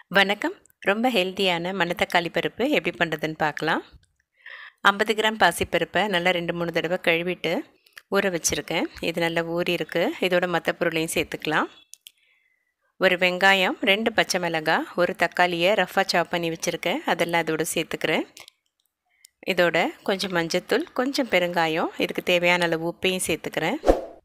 வணக்கம் ரொம்ப ஹெல்த்தியான மணத்தக்காளி பருப்பு எப்படி பண்ணுறதுன்னு பார்க்கலாம் ஐம்பது கிராம் பாசிப்பருப்பை நல்லா ரெண்டு மூணு தடவை கழுவிட்டு ஊற வச்சுருக்கேன் இது நல்லா ஊறி இருக்குது இதோட மற்ற பொருளையும் சேர்த்துக்கலாம் ஒரு வெங்காயம் ரெண்டு பச்சை மிளகாய் ஒரு தக்காளியை ரஃபாக சாப் பண்ணி வச்சுருக்கேன் அதெல்லாம் அதோட சேர்த்துக்கிறேன் இதோட கொஞ்சம் மஞ்சத்தூள் கொஞ்சம் பெருங்காயம் இதுக்கு தேவையான அளவு உப்பையும் சேர்த்துக்கிறேன்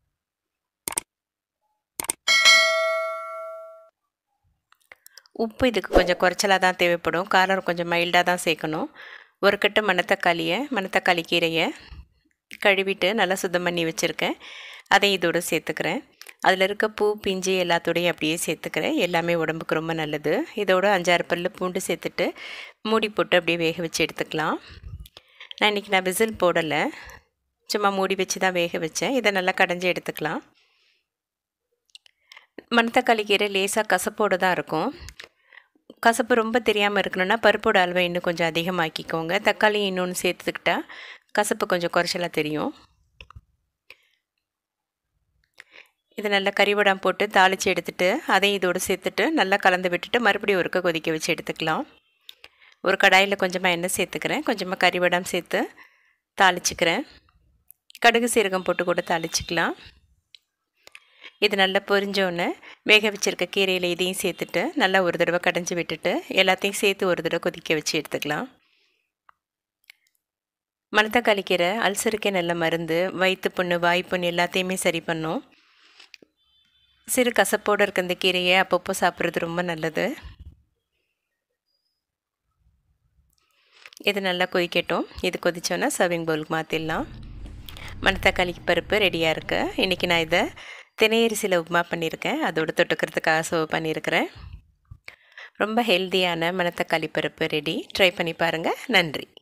உப்பு இதுக்கு கொஞ்சம் குறைச்சலாக தான் தேவைப்படும் காரம் கொஞ்சம் மைல்டாக தான் சேர்க்கணும் ஒரு கட்டு மணத்தக்காளியை மணத்தக்காளி கீரையை கழுவிட்டு நல்லா சுத்தம் பண்ணி வச்சுருக்கேன் அதை இதோடு சேர்த்துக்கிறேன் அதில் இருக்க பூ பிஞ்சு எல்லாத்தோடையும் அப்படியே சேர்த்துக்கிறேன் எல்லாமே உடம்புக்கு ரொம்ப நல்லது இதோட அஞ்சாறு பல்லு பூண்டு சேர்த்துட்டு மூடி போட்டு அப்படியே வேக வச்சு எடுத்துக்கலாம் நான் இன்றைக்கி நான் விசில் போடலை சும்மா மூடி வச்சு தான் வேக வச்சேன் இதை நல்லா கடைஞ்சி எடுத்துக்கலாம் மணத்தக்காளி கீரை லேசாக கசப்போடு தான் இருக்கும் கசப்பு ரொம்ப தெரியாமல் இருக்கணும்னா பருப்போட அளவை இன்னும் கொஞ்சம் அதிகமாக்கிக்கோங்க தக்காளி இன்னொன்று சேர்த்துக்கிட்டா கசப்பு கொஞ்சம் குறைச்சலாக தெரியும் இது நல்லா கறிவடம் போட்டு தாளித்து எடுத்துகிட்டு அதையும் இதோடு சேர்த்துட்டு நல்லா கலந்து விட்டுட்டு மறுபடியும் ஒருக்க கொதிக்க வச்சு எடுத்துக்கலாம் ஒரு கடாயில் கொஞ்சமாக எண்ணெய் சேர்த்துக்கிறேன் கொஞ்சமாக கறிவடம் சேர்த்து தாளிச்சிக்கிறேன் கடுகு சீரகம் போட்டு கூட தாளிச்சிக்கலாம் இது நல்லா பொரிஞ்சோன்னே வேக வச்சுருக்க கீரையில் இதையும் சேர்த்துட்டு நல்லா ஒரு தடவை கடைஞ்சி விட்டுட்டு எல்லாத்தையும் சேர்த்து ஒரு தடவை கொதிக்க வச்சு எடுத்துக்கலாம் மணத்தக்காளி கீரை அல்சருக்கே நல்ல மருந்து வயிற்று புண்ணு வாய்ப்புண்ணு எல்லாத்தையுமே சரி பண்ணும் சிறு கசப்போடு இருக்க இந்த கீரையை அப்பப்போ சாப்பிட்றது ரொம்ப நல்லது இது நல்லா கொதிக்கட்டும் இது கொதிச்சோன்னா சர்விங் பவுலுக்கு மாற்றிடலாம் மணத்தக்காளி பருப்பு ரெடியாக இருக்குது இன்றைக்கி நான் இதை தினையரிசியில் உப்புமா பண்ணியிருக்கேன் அதோடு தொட்டுக்கிறதுக்காக சர்வ் பண்ணியிருக்கிறேன் ரொம்ப ஹெல்த்தியான மணத்தக்காளி பருப்பு ரெடி ட்ரை பண்ணி பாருங்கள் நன்றி